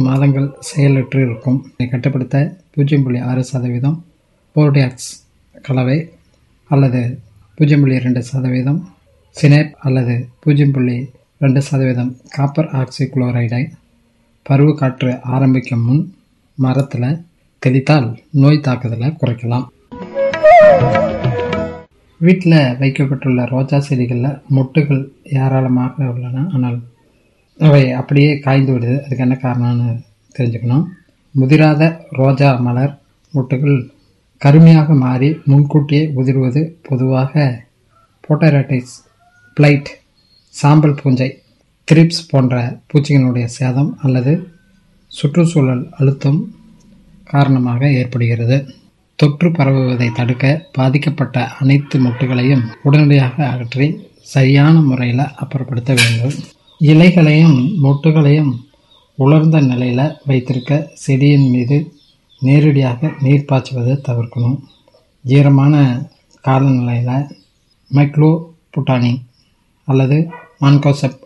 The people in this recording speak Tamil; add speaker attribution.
Speaker 1: மாதங்கள் செயலற்று இருக்கும் இதை கட்டுப்படுத்த பூஜ்ஜியம் புள்ளி ஆறு சதவீதம் போர்டியாக்ஸ் கலவை அல்லது பூஜ்ஜியம் புள்ளி ரெண்டு சதவீதம் சினேப் அல்லது பூஜ்ஜியம் புள்ளி ரெண்டு சதவீதம் காப்பர் ஆக்சி குளோரைடை பருவக்காற்று ஆரம்பிக்கும் முன் மரத்தில் தெளித்தால் நோய் தாக்குதலை குறைக்கலாம் வீட்டில் வைக்கப்பட்டுள்ள ரோஜா செடிகளில் மொட்டுகள் ஏராளமாக உள்ளன ஆனால் அவை அப்படியே காய்ந்து விடுது அதுக்கு என்ன காரணம்னு தெரிஞ்சுக்கணும் முதிராத ரோஜா மலர் மொட்டுகள் கருமையாக மாறி முன்கூட்டியே உதிர்வது பொதுவாக போட்டரைட்டிஸ் பிளைட் சாம்பல் பூஞ்சை த்ரிப்ஸ் போன்ற பூச்சிகளுடைய சேதம் அல்லது சுற்றுச்சூழல் அழுத்தம் காரணமாக ஏற்படுகிறது தொற்று பரவுவதை தடுக்க பாதிக்கப்பட்ட அனைத்து மொட்டுகளையும் உடனடியாக அகற்றி சரியான முறையில் அப்புறப்படுத்த வேண்டும் இலைகளையும் மொட்டுகளையும் உலர்ந்த நிலையில் வைத்திருக்க செடியின் மீது நேரடியாக நீர் பாய்ச்சுவதை தவிர்க்கணும் ஈரமான காலநிலையில் மைக்ளோ புட்டானி அல்லது மான்கோசெப்